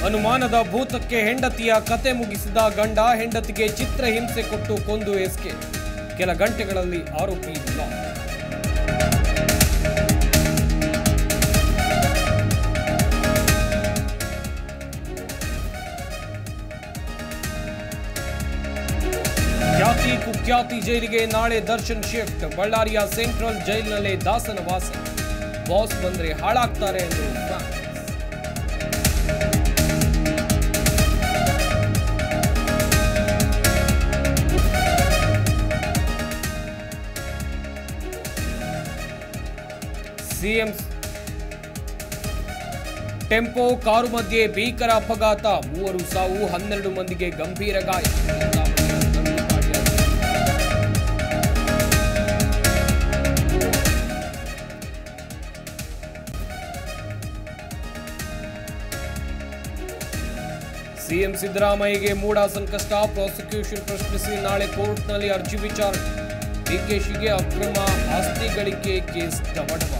ಅನುಮಾನದ ಭೂತಕ್ಕೆ ಹೆಂಡತಿಯ ಕತೆ ಮುಗಿಸಿದ ಗಂಡ ಹೆಂಡತಿಗೆ ಚಿತ್ರಹಿಂಸೆ ಕೊಟ್ಟು ಕೊಂದು ಎಸ್ಕೆ ಕೆಲ ಗಂಟೆಗಳಲ್ಲಿ ಆರೋಪಿ ಲಾಕ್ ಖ್ಯಾತಿ ಕುಖ್ಯಾತಿ ಜೈಲಿಗೆ ನಾಳೆ ದರ್ಶನ್ ಶಿಫ್ಟ್ ಬಳ್ಳಾರಿಯ ಸೆಂಟ್ರಲ್ ಜೈಲಿನಲ್ಲೇ ದಾಸನ ವಾಸ ಬಾಸ್ ಬಂದ್ರೆ ಹಾಳಾಗ್ತಾರೆ ಎಂದು ಫ್ಯಾನ್ಸ್. ಸಿಎಂ ಟೆಂಪೋ ಕಾರು ಮಧ್ಯೆ ಭೀಕರ ಅಪಘಾತ ಮೂವರು ಸಾವು ಹನ್ನೆರಡು ಮಂದಿಗೆ ಗಂಭೀರ ಗಾಯ ಸಿಎಂ ಸಿದ್ದರಾಮಯ್ಯಗೆ ಮೂಡ ಸಂಕಷ್ಟ ಪ್ರಾಸಿಕ್ಯೂಷನ್ ಪ್ರಶ್ನಿಸಿ ನಾಳೆ ಕೋರ್ಟ್ನಲ್ಲಿ ಅರ್ಜಿ ವಿಚಾರಣೆ ಡಿಕೆಶಿಗೆ ಅಕ್ರಮ ಆಸ್ತಿ ಗಳಿಕೆ ಕೇಸ್ ಡಮಡಮ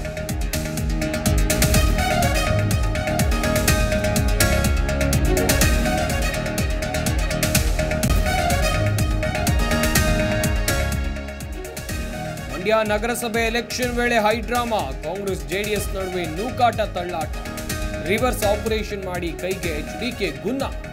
ಮಂಡ್ಯ ನಗರಸಭೆ ಎಲೆಕ್ಷನ್ ವೇಳೆ ಹೈಡ್ರಾಮಾ ಕಾಂಗ್ರೆಸ್ ಜೆಡಿಎಸ್ ನಡುವೆ ನೂಕಾಟ ತಳ್ಳಾಟ ರಿವರ್ಸ್ ಆಪರೇಷನ್ ಮಾಡಿ ಕೈಗೆ ಎಚ್ಡಿಕೆ ಗುನ್ನ